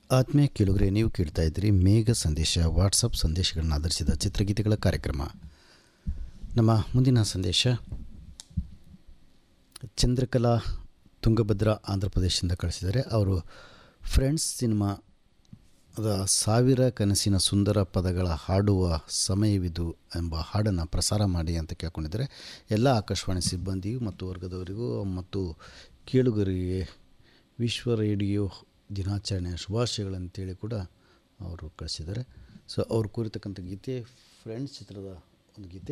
ಆತ್ಮೀಯ ಕೇಳುಗರೆ ನೀವು ಕೇಳ್ತಾ ಇದ್ದೀರಿ ಮೇಘ ಸಂದೇಶ ವಾಟ್ಸಪ್ ಸಂದೇಶಗಳನ್ನು ಆಧರಿಸಿದ ಚಿತ್ರಗೀತೆಗಳ ಕಾರ್ಯಕ್ರಮ ನಮ್ಮ ಮುಂದಿನ ಸಂದೇಶ ಚಂದ್ರಕಲಾ ತುಂಗಭದ್ರಾ ಆಂಧ್ರ ಪ್ರದೇಶದಿಂದ ಕಳಿಸಿದ್ದಾರೆ ಅವರು ಫ್ರೆಂಡ್ಸ್ ಸಿನಿಮಾ ಅದ ಸಾವಿರ ಕನಸಿನ ಸುಂದರ ಪದಗಳ ಹಾಡುವ ಸಮಯವಿದು ಎಂಬ ಹಾಡನ್ನು ಪ್ರಸಾರ ಮಾಡಿ ಅಂತ ಕೇಳ್ಕೊಂಡಿದ್ದಾರೆ ಎಲ್ಲ ಆಕಾಶವಾಣಿ ಸಿಬ್ಬಂದಿಯು ಮತ್ತು ವರ್ಗದವರಿಗೂ ಮತ್ತು ಕೇಳುಗರಿಗೆ ವಿಶ್ವ ರೇಡಿಯೋ ದಿನಾಚರಣೆಯ ಶುಭಾಶಯಗಳಂತೇಳಿ ಕೂಡ ಅವರು ಕಳಿಸಿದ್ದಾರೆ ಸೊ ಅವ್ರು ಕೂರಿತಕ್ಕಂಥ ಗೀತೆ ಫ್ರೆಂಡ್ಸ್ ಚಿತ್ರದ ಒಂದು ಗೀತೆ